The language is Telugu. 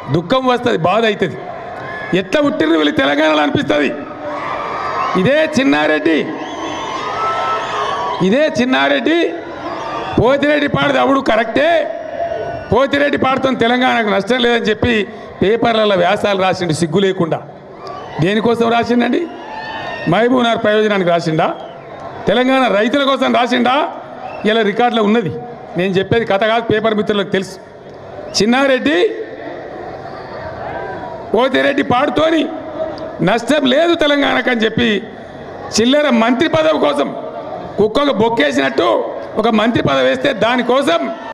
దుఃఖం వస్తుంది బాధ అవుతుంది ఎట్లా పుట్టిర్రు వీళ్ళు తెలంగాణలో అనిపిస్తుంది ఇదే చిన్నారెడ్డి ఇదే చిన్నారెడ్డి పోతిరెడ్డి పాడదు అవుడు కరెక్టే పోతిరెడ్డి పాడుతున్న తెలంగాణకు నష్టం లేదని చెప్పి పేపర్లలో వ్యాసాలు రాసిండు సిగ్గు లేకుండా దేనికోసం రాసిండండి మహబూబ్నగర్ ప్రయోజనానికి రాసిండా తెలంగాణ రైతుల కోసం రాసిండా ఇలా రికార్డులో ఉన్నది నేను చెప్పేది కథ కాదు పేపర్ మిత్రులకు తెలుసు చిన్నారెడ్డి పోతిరెడ్డి పాడుతోని నష్టం లేదు తెలంగాణకు అని చెప్పి చిల్లర మంత్రి పదవి కోసం కుక్కకు బొక్కేసినట్టు ఒక మంత్రి పదవి వేస్తే దానికోసం